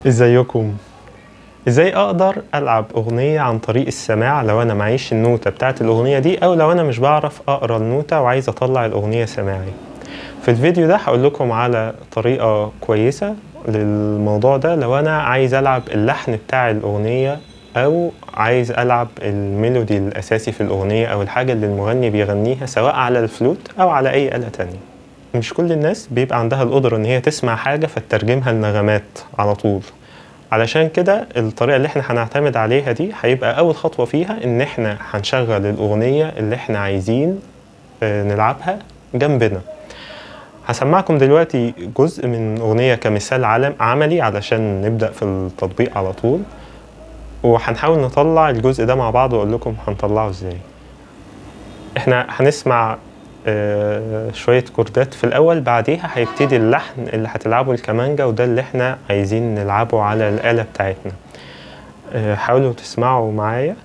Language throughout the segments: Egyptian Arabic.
ازيكم ازاي اقدر العب اغنيه عن طريق السماع لو انا معيش النوته بتاعت الاغنيه دي او لو انا مش بعرف اقرا النوته وعايز اطلع الاغنيه سماعي في الفيديو ده هقول لكم على طريقه كويسه للموضوع ده لو انا عايز العب اللحن بتاع الاغنيه او عايز العب الميلودي الاساسي في الاغنيه او الحاجه اللي المغني بيغنيها سواء على الفلوت او على اي اله تانية مش كل الناس بيبقى عندها القدرة إن هي تسمع حاجة فتترجمها لنغمات على طول علشان كده الطريقة اللي احنا هنعتمد عليها دي هيبقى أول خطوة فيها إن احنا هنشغل الأغنية اللي احنا عايزين آه، نلعبها جنبنا هسمعكم دلوقتي جزء من أغنية كمثال علم عملي علشان نبدأ في التطبيق على طول وهنحاول نطلع الجزء ده مع بعض وأقول لكم هنطلعه ازاي احنا هنسمع آه، شوية كوردات في الأول بعديها هيبتدي اللحن اللي هتلعبه الكمانجا وده اللي احنا عايزين نلعبه على الآلة بتاعتنا آه، حاولوا تسمعوا معايا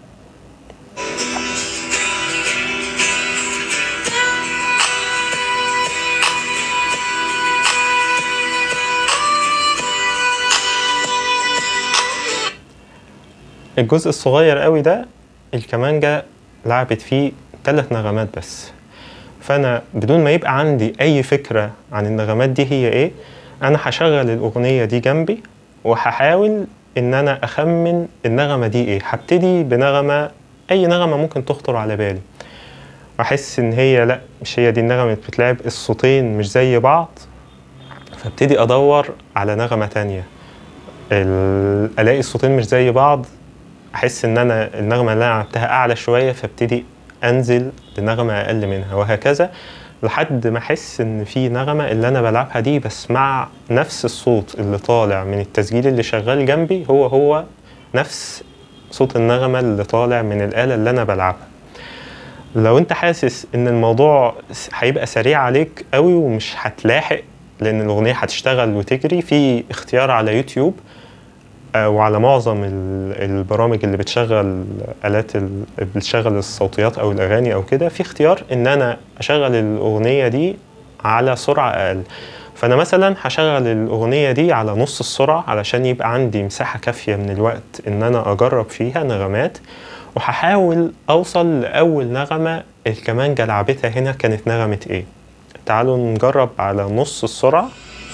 الجزء الصغير قوي ده الكمانجا لعبت فيه ثلاث نغمات بس فانا بدون ما يبقى عندي اي فكره عن النغمات دي هي ايه انا هشغل الاغنيه دي جنبي وهحاول ان انا اخمن النغمه دي ايه هبتدي بنغمه اي نغمه ممكن تخطر على بالي واحس ان هي لا مش هي دي النغمه اللي بتتلعب الصوتين مش زي بعض فابتدي ادور على نغمه تانية ال- الاقي الصوتين مش زي بعض احس ان انا النغمه اللي انا لعبتها اعلى شويه فابتدي انزل لنغمه اقل منها وهكذا لحد ما احس ان في نغمه اللي انا بلعبها دي بسمع نفس الصوت اللي طالع من التسجيل اللي شغال جنبي هو هو نفس صوت النغمه اللي طالع من الاله اللي انا بلعبها لو انت حاسس ان الموضوع س- هيبقى سريع عليك قوي ومش هتلاحق لان الاغنيه هتشتغل وتجري في اختيار على يوتيوب آه، وعلى معظم ال- البرامج اللي بتشغل آلات ال- بتشغل الصوتيات أو الأغاني أو كده في اختيار إن أنا أشغل الأغنية دي على سرعة أقل فأنا مثلا هشغل الأغنية دي على نص السرعة علشان يبقى عندي مساحة كافية من الوقت إن أنا أجرب فيها نغمات وهحاول أوصل لأول نغمة الكمانجة لعبتها هنا كانت نغمة إيه تعالوا نجرب على نص السرعة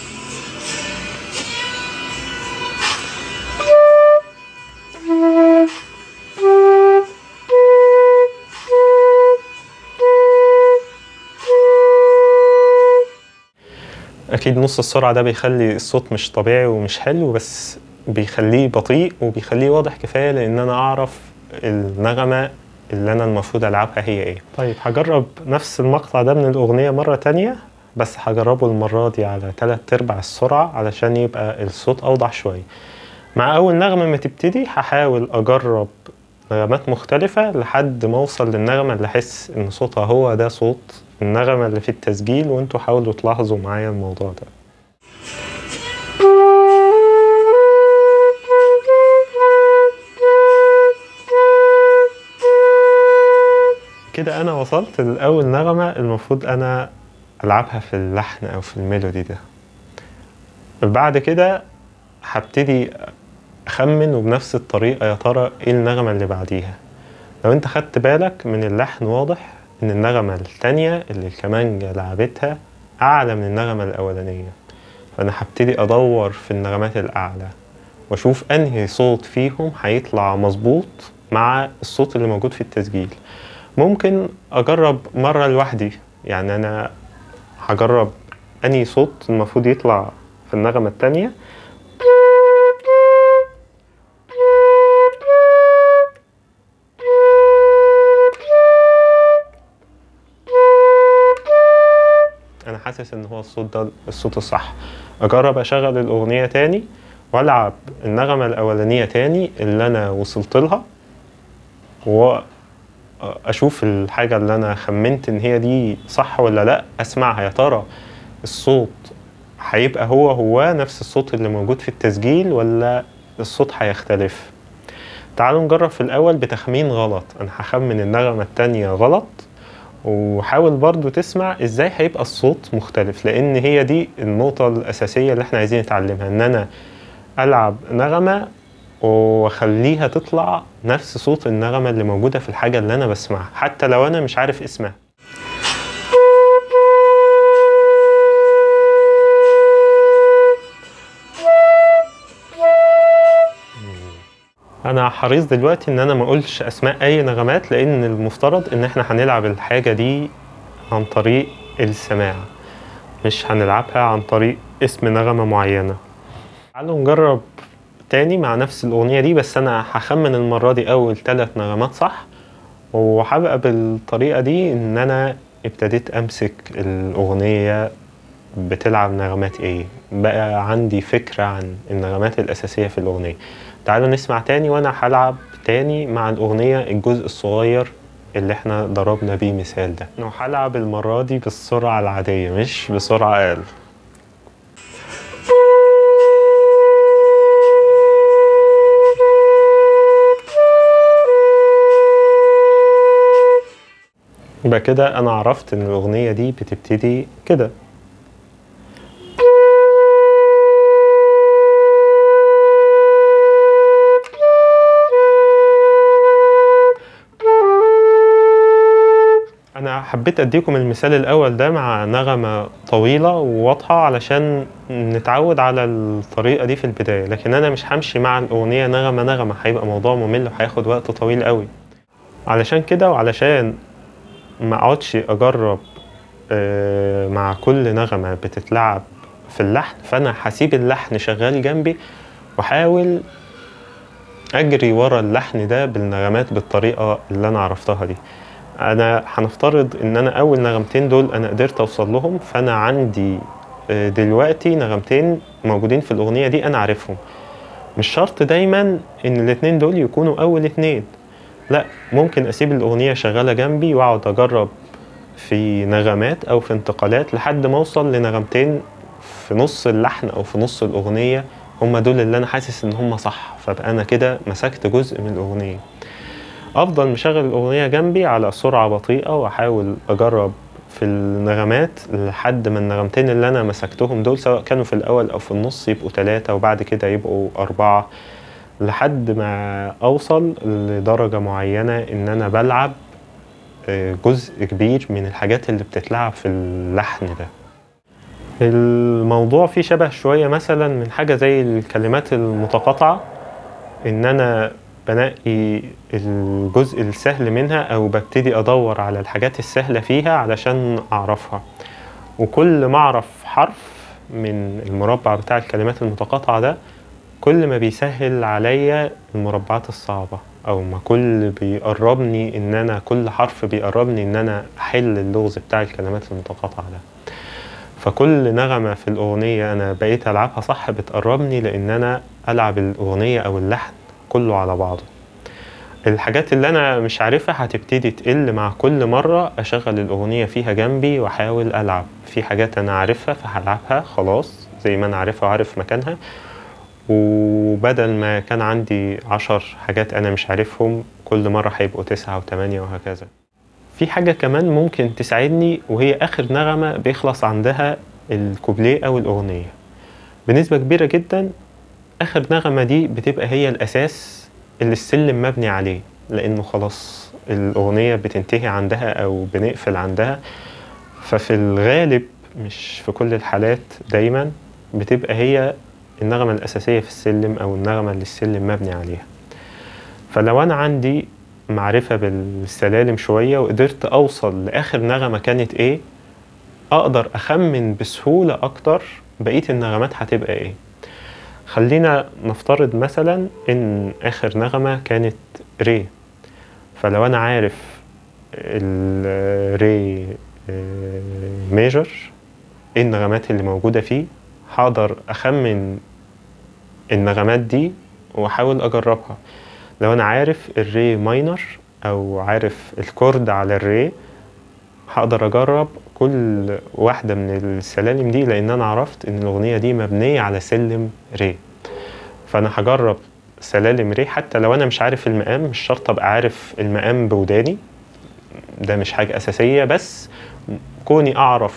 اكيد نص السرعه ده بيخلي الصوت مش طبيعي ومش حلو بس بيخليه بطيء وبيخليه واضح كفايه لان انا اعرف النغمه اللي انا المفروض العبها هي ايه طيب هجرب نفس المقطع ده من الاغنيه مره تانية بس هجربه المره دي على تلات ارباع السرعه علشان يبقى الصوت اوضح شويه مع اول نغمه ما تبتدي هحاول اجرب نغمات مختلفة لحد ما اوصل للنغمة اللي احس ان صوتها هو ده صوت النغمة اللي في التسجيل وانتوا حاولوا تلاحظوا معايا الموضوع ده كده انا وصلت لاول نغمة المفروض انا العبها في اللحن او في الميلودي ده بعد كده هبتدي اخمن وبنفس الطريقة يا ترى ايه النغمة اللي بعديها لو انت خدت بالك من اللحن واضح ان النغمة التانية اللي الكمانجة لعبتها اعلى من النغمة الاولانية فانا هبتدي ادور في النغمات الاعلى واشوف انهي صوت فيهم هيطلع مظبوط مع الصوت اللي موجود في التسجيل ممكن اجرب مرة لوحدي يعني انا هجرب انهي صوت المفروض يطلع في النغمة التانية انا حاسس ان هو الصوت ده الصوت الصح اجرب اشغل الاغنيه تاني والعب النغمه الاولانيه تاني اللي انا وصلت لها واشوف الحاجه اللي انا خمنت ان هي دي صح ولا لا اسمعها يا ترى الصوت هيبقى هو هو نفس الصوت اللي موجود في التسجيل ولا الصوت هيختلف تعالوا نجرب في الاول بتخمين غلط انا هخمن النغمه التانية غلط وحاول برضو تسمع ازاي هيبقى الصوت مختلف لان هي دي النقطة الاساسية اللي احنا عايزين نتعلمها ان انا العب نغمه واخليها تطلع نفس صوت النغمه اللي موجوده في الحاجه اللي انا بسمعها حتى لو انا مش عارف اسمها انا حريص دلوقتي ان انا ما اقولش اسماء اي نغمات لان المفترض ان احنا هنلعب الحاجه دي عن طريق السماع مش هنلعبها عن طريق اسم نغمه معينه تعالوا نجرب تاني مع نفس الاغنيه دي بس انا هخمن المره دي اول ثلاث نغمات صح وهبقى بالطريقه دي ان انا ابتديت امسك الاغنيه بتلعب نغمات ايه بقى عندي فكره عن النغمات الاساسيه في الاغنيه تعالوا نسمع تاني وانا هلعب تاني مع الاغنيه الجزء الصغير اللي احنا ضربنا بيه مثال ده وهلعب المره دي بالسرعه العاديه مش بسرعه اقل يبقى كده انا عرفت ان الاغنيه دي بتبتدي كده انا حبيت اديكم المثال الاول ده مع نغمه طويله وواضحه علشان نتعود على الطريقه دي في البدايه لكن انا مش همشي مع الاغنيه نغمه نغمه هيبقى موضوع ممل وهياخد وقت طويل قوي علشان كده وعلشان ما اقعدش اجرب آه، مع كل نغمه بتتلعب في اللحن فانا هسيب اللحن شغال جنبي واحاول اجري ورا اللحن ده بالنغمات بالطريقه اللي انا عرفتها دي انا هنفترض ان انا اول نغمتين دول انا قدرت اوصل لهم فانا عندي آه، دلوقتي نغمتين موجودين في الاغنيه دي انا عارفهم مش شرط دايما ان الاتنين دول يكونوا اول اتنين لا ممكن اسيب الاغنيه شغاله جنبي واقعد اجرب في نغمات او في انتقالات لحد ما اوصل لنغمتين في نص اللحن او في نص الاغنيه هم دول اللي انا حاسس ان هم صح فبقى انا كده مسكت جزء من الاغنيه افضل مشغل الاغنيه جنبي على سرعه بطيئه واحاول اجرب في النغمات لحد ما النغمتين اللي انا مسكتهم دول سواء كانوا في الاول او في النص يبقوا ثلاثة وبعد كده يبقوا اربعة لحد ما اوصل لدرجة معينة ان انا بلعب آه، جزء كبير من الحاجات اللي بتتلعب في اللحن ده الموضوع فيه شبه شوية مثلا من حاجة زي الكلمات المتقاطعة ان انا بنقي الجزء السهل منها او ببتدي ادور على الحاجات السهلة فيها علشان اعرفها وكل ما اعرف حرف من المربع بتاع الكلمات المتقاطعة ده كل ما بيسهل عليا المربعات الصعبة او ما كل بيقربني ان انا كل حرف بيقربني ان انا احل اللغز بتاع الكلمات المتقاطعة ده فكل نغمة في الأغنية أنا بقيت ألعبها صح بتقربني لأن أنا ألعب الأغنية أو اللحن كله على بعضه الحاجات اللي أنا مش عارفها هتبتدي تقل مع كل مرة أشغل الأغنية فيها جنبي وأحاول ألعب في حاجات أنا عارفها فهلعبها خلاص زي ما أنا عارفها وعارف مكانها وبدل ما كان عندي عشر حاجات أنا مش عارفهم كل مرة هيبقوا تسعة وتمانية وهكذا في حاجة كمان ممكن تساعدني وهي آخر نغمة بيخلص عندها الكوبليه أو الأغنية بنسبة كبيرة جدا آخر نغمة دي بتبقى هي الأساس اللي السلم مبني عليه لأنه خلاص الأغنية بتنتهي عندها أو بنقفل عندها ففي الغالب مش في كل الحالات دايما بتبقى هي النغمة الأساسية في السلم أو النغمة اللي السلم مبني عليها فلو أنا عندي معرفة بالسلالم شوية وقدرت أوصل لآخر نغمة كانت إيه أقدر أخمن بسهولة أكتر بقية النغمات هتبقى إيه خلينا نفترض مثلا إن آخر نغمة كانت ري فلو أنا عارف الري ميجر إيه النغمات اللي موجودة فيه هقدر أخمن النغمات دي وأحاول أجربها لو انا عارف الري ماينر او عارف الكورد على الري هقدر اجرب كل واحدة من السلالم دي لان انا عرفت ان الاغنية دي مبنية على سلم ري فانا هجرب سلالم ري حتى لو انا مش عارف المقام مش شرط ابقى عارف المقام بوداني ده مش حاجة اساسية بس كوني اعرف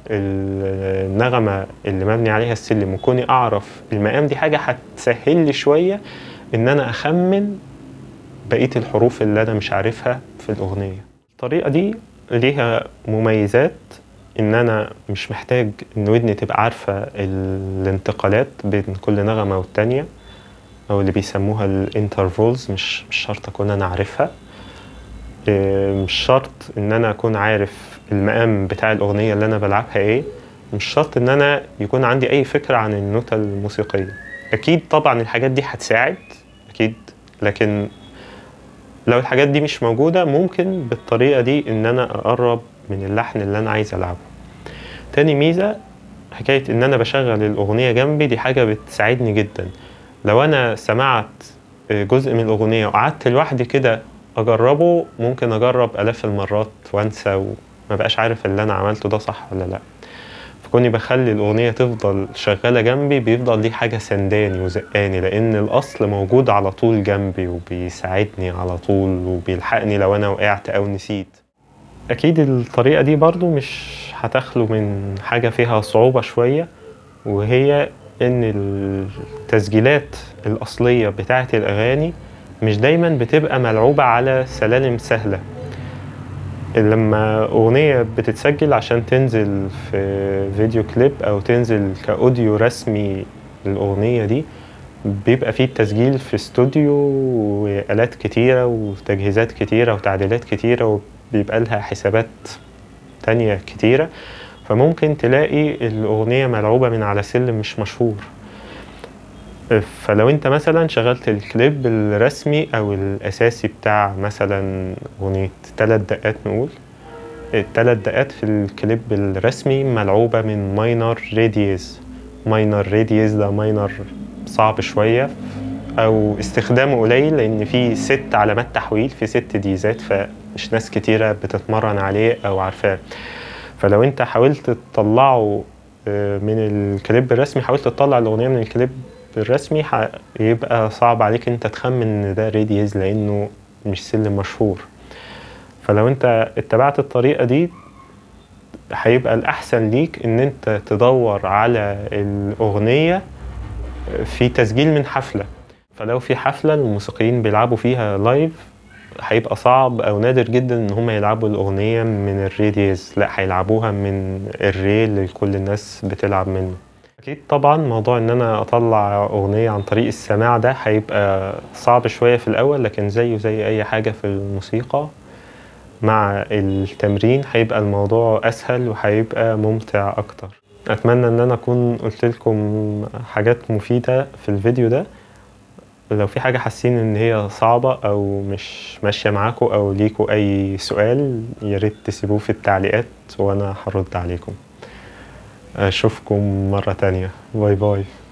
النغمة اللي مبني عليها السلم وكوني أعرف المقام دي حاجة هتسهل لي شوية إن أنا أخمن بقية الحروف اللي أنا مش عارفها في الأغنية الطريقة دي ليها مميزات إن أنا مش محتاج إن ودني تبقى عارفة الانتقالات بين كل نغمة والتانية أو اللي بيسموها الانترفولز مش مش شرط أكون أنا عارفها إيه، مش شرط إن أنا أكون عارف المقام بتاع الأغنية اللي أنا بلعبها إيه مش شرط إن أنا يكون عندي أي فكرة عن النوتة الموسيقية أكيد طبعا الحاجات دي هتساعد أكيد لكن لو الحاجات دي مش موجودة ممكن بالطريقة دي إن أنا أقرب من اللحن اللي أنا عايز ألعبه تاني ميزة حكاية إن أنا بشغل الأغنية جنبي دي حاجة بتساعدني جدا لو أنا سمعت جزء من الأغنية وقعدت لوحدي كده أجربه ممكن أجرب آلاف المرات وأنسى وما بقاش عارف اللي أنا عملته ده صح ولا لأ فكوني بخلي الأغنية تفضل شغالة جنبي بيفضل دي حاجة سنداني وزقاني لأن الأصل موجود على طول جنبي وبيساعدني على طول وبيلحقني لو أنا وقعت أو نسيت أكيد الطريقة دي برضو مش هتخلو من حاجة فيها صعوبة شوية وهي إن التسجيلات الأصلية بتاعة الأغاني مش دايما بتبقى ملعوبة على سلالم سهلة لما أغنية بتتسجل عشان تنزل في فيديو كليب أو تنزل كأوديو رسمي للأغنية دي بيبقى فيه التسجيل في استوديو وآلات كتيرة وتجهيزات كتيرة وتعديلات كتيرة وبيبقى لها حسابات تانية كتيرة فممكن تلاقي الأغنية ملعوبة من على سلم مش مشهور فلو انت مثلا شغلت الكليب الرسمي او الاساسي بتاع مثلا اغنية تلات دقات نقول التلات دقات في الكليب الرسمي ملعوبة من ماينر راديوز ماينر راديوز ده ماينر صعب شوية او استخدامه قليل لان في ست علامات تحويل في ست ديزات فمش ناس كتيرة بتتمرن عليه او عارفاه فلو انت حاولت تطلعه من الكليب الرسمي حاولت تطلع الاغنية من الكليب الرسمي هيبقى صعب عليك انت تخمن ان ده راديوز لانه مش سلم مشهور فلو انت اتبعت الطريقة دي هيبقى الأحسن ليك إن أنت تدور على الأغنية في تسجيل من حفلة فلو في حفلة الموسيقيين بيلعبوا فيها لايف هيبقى صعب أو نادر جدا إن هم يلعبوا الأغنية من الراديوز لا هيلعبوها من الري اللي كل الناس بتلعب منه أكيد طبعا موضوع إن أنا أطلع أغنية عن طريق السماع ده هيبقى صعب شوية في الأول لكن زيه زي أي حاجة في الموسيقى مع التمرين هيبقى الموضوع أسهل وهيبقى ممتع أكتر أتمنى إن أنا أكون قلت لكم حاجات مفيدة في الفيديو ده لو في حاجة حاسين إن هي صعبة أو مش ماشية معاكم أو ليكوا أي سؤال ياريت تسيبوه في التعليقات وأنا هرد عليكم أشوفكم مرة تانية باي باي